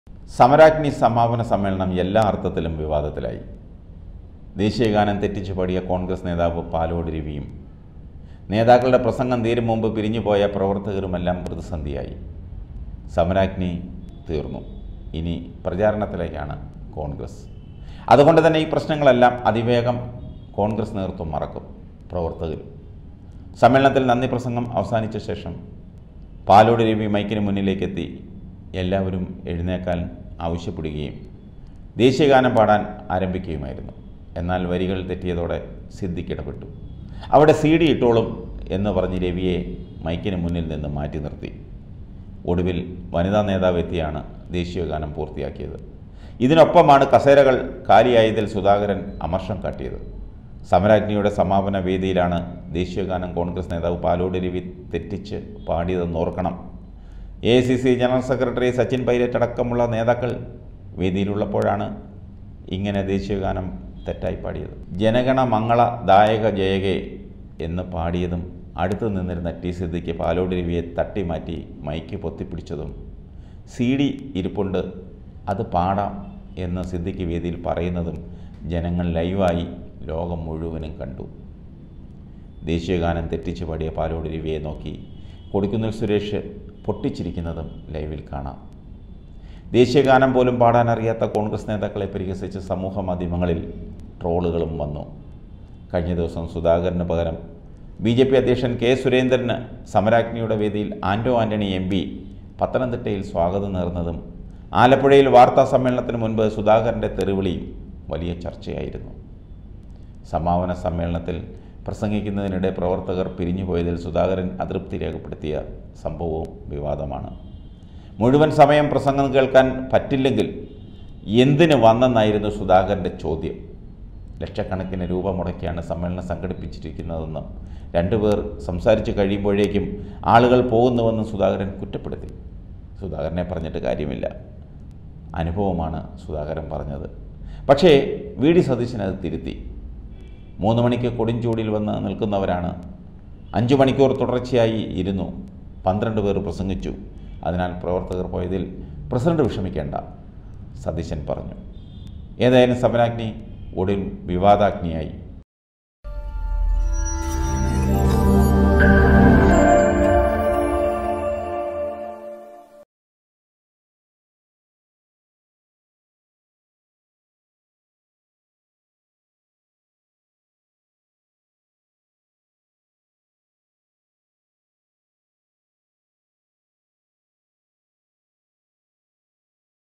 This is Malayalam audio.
സമരാഗ്നി സമാപന സമ്മേളനം എല്ലാ അർത്ഥത്തിലും വിവാദത്തിലായി ദേശീയഗാനം തെറ്റിച്ചു പാടിയ കോൺഗ്രസ് നേതാവ് പാലോട് രവിയും നേതാക്കളുടെ പ്രസംഗം തീരും മുമ്പ് പിരിഞ്ഞുപോയ പ്രവർത്തകരുമെല്ലാം പ്രതിസന്ധിയായി സമരാഗ്നി തീർന്നു ഇനി പ്രചാരണത്തിലേക്കാണ് കോൺഗ്രസ് അതുകൊണ്ട് തന്നെ ഈ പ്രശ്നങ്ങളെല്ലാം അതിവേഗം കോൺഗ്രസ് നേതൃത്വം മറക്കും പ്രവർത്തകരും സമ്മേളനത്തിൽ നന്ദി പ്രസംഗം അവസാനിച്ച ശേഷം പാലോട് രവി മൈക്കിന് മുന്നിലേക്കെത്തി എല്ലാവരും എഴുന്നേക്കാൻ ആവശ്യപ്പെടുകയും ദേശീയഗാനം പാടാൻ ആരംഭിക്കുകയുമായിരുന്നു എന്നാൽ വരികൾ തെറ്റിയതോടെ സിദ്ദിഖ് ഇടപെട്ടു അവിടെ സി ഡി ഇട്ടോളും എന്ന് പറഞ്ഞ് രവിയെ മൈക്കിന് മുന്നിൽ നിന്ന് മാറ്റി നിർത്തി ഒടുവിൽ വനിതാ നേതാവ് എത്തിയാണ് ദേശീയഗാനം പൂർത്തിയാക്കിയത് ഇതിനൊപ്പമാണ് കസേരകൾ കാലിയായതിൽ സുധാകരൻ അമർഷം കാട്ടിയത് സമരാജ്ഞിയുടെ സമാപന വേദിയിലാണ് ദേശീയഗാനം കോൺഗ്രസ് നേതാവ് പാലോട് രവി തെറ്റിച്ച് പാടിയതെന്ന് ഓർക്കണം A C C general secretary Sachin Pilot അടക്കമുള്ള നേതാക്കൾ വേദിയിലുള്ളപ്പോഴാണ് ഇങ്ങനെ ദേശീയഗാനം തെറ്റായി പാടിയത് ജനഗണ മംഗള ദായക ജയകെ എന്ന് പാടിയതും അടുത്തു നിന്നിരുന്ന ടി സിദ്ദിഖ് പാലോട് രവിയെ തട്ടി മാറ്റി മൈക്ക് പൊത്തിപ്പിടിച്ചതും സി ഡി ഇരിപ്പുണ്ട് അത് പാടാം എന്ന് സിദ്ദിഖ് വേദിയിൽ പറയുന്നതും ജനങ്ങൾ ലൈവായി ലോകം മുഴുവനും കണ്ടു ദേശീയഗാനം തെറ്റിച്ച് പാടിയ പാലോട് രവിയെ നോക്കി കൊടിക്കുന്നിൽ സുരേഷ് പൊട്ടിച്ചിരിക്കുന്നതും ലൈവിൽ കാണാം ദേശീയഗാനം പോലും പാടാൻ അറിയാത്ത കോൺഗ്രസ് നേതാക്കളെ പരിഹസിച്ച് സമൂഹ മാധ്യമങ്ങളിൽ ട്രോളുകളും വന്നു കഴിഞ്ഞ ദിവസം സുധാകരന് പകരം ബി ജെ പി അധ്യക്ഷൻ കെ സുരേന്ദ്രന് സമരാഗ്നിയുടെ വേദിയിൽ ആൻറ്റോ ആൻ്റണി എം പി പത്തനംതിട്ടയിൽ സ്വാഗതം നേർന്നതും ആലപ്പുഴയിൽ വാർത്താ സമ്മേളനത്തിന് മുൻപ് സുധാകരൻ്റെ തെറിവിളിയും വലിയ ചർച്ചയായിരുന്നു സമാപന സമ്മേളനത്തിൽ പ്രസംഗിക്കുന്നതിനിടെ പ്രവർത്തകർ പിരിഞ്ഞുപോയതിൽ സുധാകരൻ അതൃപ്തി രേഖപ്പെടുത്തിയ സംഭവവും വിവാദമാണ് മുഴുവൻ സമയം പ്രസംഗം കേൾക്കാൻ പറ്റില്ലെങ്കിൽ എന്തിന് വന്നെന്നായിരുന്നു സുധാകരൻ്റെ ചോദ്യം ലക്ഷക്കണക്കിന് രൂപ മുടക്കിയാണ് സമ്മേളനം സംഘടിപ്പിച്ചിരിക്കുന്നതെന്നും രണ്ടുപേർ സംസാരിച്ച് കഴിയുമ്പോഴേക്കും ആളുകൾ പോകുന്നുവെന്നും സുധാകരൻ കുറ്റപ്പെടുത്തി സുധാകരനെ പറഞ്ഞിട്ട് കാര്യമില്ല അനുഭവമാണ് സുധാകരൻ പറഞ്ഞത് പക്ഷേ വി ഡി സതീശൻ അത് തിരുത്തി മൂന്ന് മണിക്ക് കൊടുംചൂടിൽ വന്ന് നിൽക്കുന്നവരാണ് അഞ്ചു മണിക്കൂർ തുടർച്ചയായി ഇരുന്നു പന്ത്രണ്ട് പേർ പ്രസംഗിച്ചു അതിനാൽ പ്രവർത്തകർ പോയതിൽ പ്രസിഡന്റ് വിഷമിക്കേണ്ട സതീശൻ പറഞ്ഞു ഏതായാലും സമരാഗ്നി ഒടുവിൽ വിവാദാഗ്നിയായി